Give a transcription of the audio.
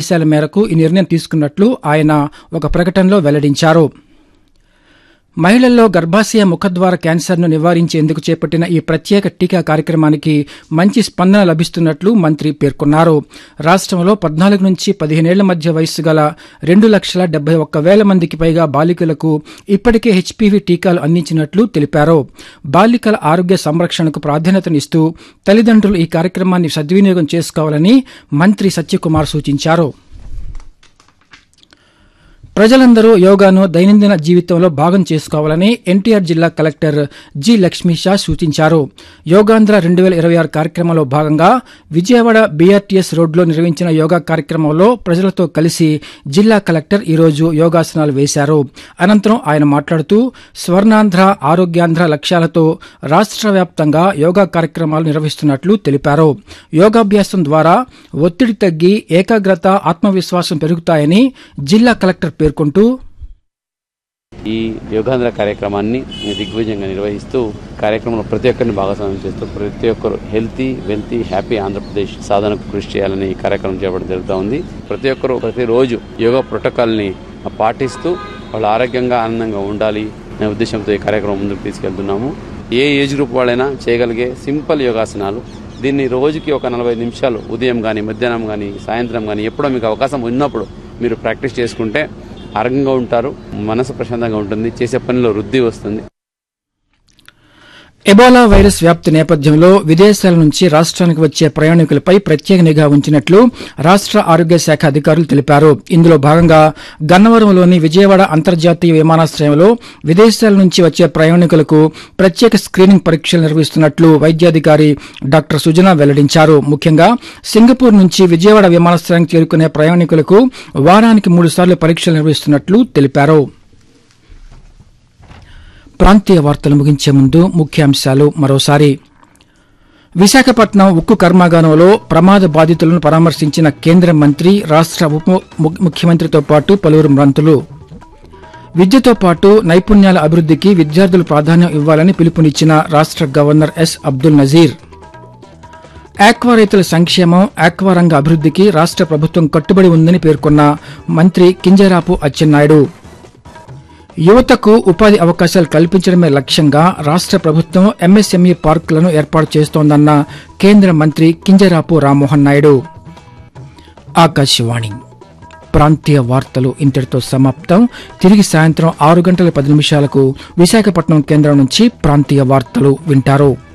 ఆదేశాల మేరకు ఈ నిర్ణయం తీసుకున్నట్లు ఆయన ఒక ప్రకటనలో వెల్లడించారు మహిళల్లో గర్భాశయ ముఖద్వార క్యాన్సర్ను నివారించేందుకు చేపట్టిన ఈ ప్రత్యేక టీకా కార్యక్రమానికి మంచి స్పందన లభిస్తున్నట్లు మంత్రి పేర్కొన్నారు రాష్ట్రంలో పద్నాలుగు నుంచి పదిహేనేళ్ల మధ్య వయస్సు గల రెండు లక్షల డెబ్బై ఒక్క వేల మందికి పైగా బాలికలకు ఇప్పటికే హెచ్పీవీ టీకాలు అందించినట్లు తెలిపారు బాలికల ఆరోగ్య సంరక్షణకు ప్రాధాన్యతనిస్తూ తల్లిదండ్రులు ఈ కార్యక్రమాన్ని సద్వినియోగం చేసుకోవాలని మంత్రి సత్యకుమార్ సూచించారు ప్రజలందరూ యోగాను దైనందిన జీవితంలో భాగం చేసుకోవాలని ఎన్టీఆర్ జిల్లా కలెక్టర్ జి లక్ష్మీ షా సూచించారు యోగాంధ్ర రెండు వేల ఇరవై ఆరు కార్యక్రమంలో భాగంగా విజయవాడ బీఆర్టీఎస్ రోడ్లో నిర్వహించిన యోగా కార్యక్రమంలో ప్రజలతో కలిసి జిల్లా కలెక్టర్ ఈరోజు యోగాసనాలు వేశారు అనంతరం ఆయన మాట్లాడుతూ స్వర్ణాంధ్ర ఆరోగ్యాంధ్ర లక్ష్యాలతో రాష్ట్ర వ్యాప్తంగా యోగా కార్యక్రమాలు నిర్వహిస్తున్నట్లు తెలిపారు యోగాభ్యాసం ద్వారా ఒత్తిడి తగ్గి ఏకాగ్రత ఆత్మవిశ్వాసం పెరుగుతాయని జిల్లా కలెక్టర్ పేర్కొంటూ ఈ యోగాంధ్ర కార్యక్రమాన్ని దిగ్విజయంగా నిర్వహిస్తూ కార్యక్రమంలో ప్రతి ఒక్కరిని భాగస్వామ్యం చేస్తూ ప్రతి ఒక్కరు హెల్తీ వెల్తీ హ్యాపీ ఆంధ్రప్రదేశ్ సాధనకు కృషి చేయాలని ఈ కార్యక్రమం చేపట్టడం జరుగుతూ ఉంది ప్రతి ఒక్కరు ప్రతిరోజు యోగా ప్రోటోకాల్ని పాటిస్తూ వాళ్ళు ఆరోగ్యంగా ఆనందంగా ఉండాలి అనే ఉద్దేశంతో ఈ కార్యక్రమం ముందుకు తీసుకెళ్తున్నాము ఏ ఏజ్ గ్రూప్ వాళ్ళైనా చేయగలిగే సింపుల్ యోగాసనాలు దీన్ని రోజుకి ఒక నలభై నిమిషాలు ఉదయం కానీ మధ్యాహ్నం కానీ సాయంత్రం కానీ ఎప్పుడో మీకు అవకాశం ఉన్నప్పుడు మీరు ప్రాక్టీస్ చేసుకుంటే ఆరోగ్యంగా ఉంటారు మనసు ప్రశాంతంగా ఉంటుంది చేసే పనిలో వృద్ధి వస్తుంది ఎబోలా వైరస్ వ్యాప్తి నేపథ్యంలో విదేశాల నుంచి రాష్ట్రానికి వచ్చే ప్రయాణికులపై ప్రత్యేక నిఘా ఉంచినట్లు రాష్ట్ర ఆరోగ్య శాఖ అధికారులు తెలిపారు ఇందులో భాగంగా గన్నవరంలోని విజయవాడ అంతర్జాతీయ విమానాశ్రయంలో విదేశాల నుంచి వచ్చే ప్రయాణికులకు ప్రత్యేక స్క్రీనింగ్ పరీక్షలు నిర్వహిస్తున్నట్లు వైద్యాధికారి డాక్టర్ సుజన వెల్లడించారు ముఖ్యంగా సింగపూర్ నుంచి విజయవాడ విమానాశ్రయానికి చేరుకునే ప్రయాణికులకు వారానికి మూడు సార్లు పరీక్షలు నిర్వహిస్తున్నట్లు తెలిపారు ప్రాంతీయ వార్తలు ముగించే ముందు ముఖ్యాంశాలు మరోసారి విశాఖపట్నం ఉక్కు కర్మాగారంలో ప్రమాద బాధితులను పరామర్శించిన కేంద్ర మంత్రి రాష్ట ఉప ము- ముఖ్యమంత్రితో పాటు పలువురు మంత్రులు విద్యతో పాటు నైపుణ్యాల అభివృద్ధికి విద్యార్థులు ప్రాధాన్యం ఇవ్వాలని పిలుపునిచ్చిన రాష్ట governor S Abdul Nazeer aqua రైతుల సంక్షేమం ఆక్వా రంగ అభివృద్ధికి రాష్ట ప్రభుత్వం కట్టుబడి ఉందని పేర్కొన్న మంత్రి కింజరాపు అచ్చెన్నాయుడు యువతకు ఉపాధి అవకాశాలు కల్పించడమే లక్ష్యంగా రాష్ట ప్రభుత్వం ఎంఎస్ఎంఈ పార్కులను ఏర్పాటు చేస్తోందన్న కేంద్ర మంత్రి కింజరాపు రామ్మోహన్ నాయుడు ఆకాశవాణి ప్రాంతీయ వార్తలు ఇంతటితో సమాప్తం తిరిగి సాయంత్రం ఆరు గంటల పది నిమిషాలకు విశాఖపట్నం కేంద్రం నుంచి ప్రాంతీయ వార్తలు వింటారు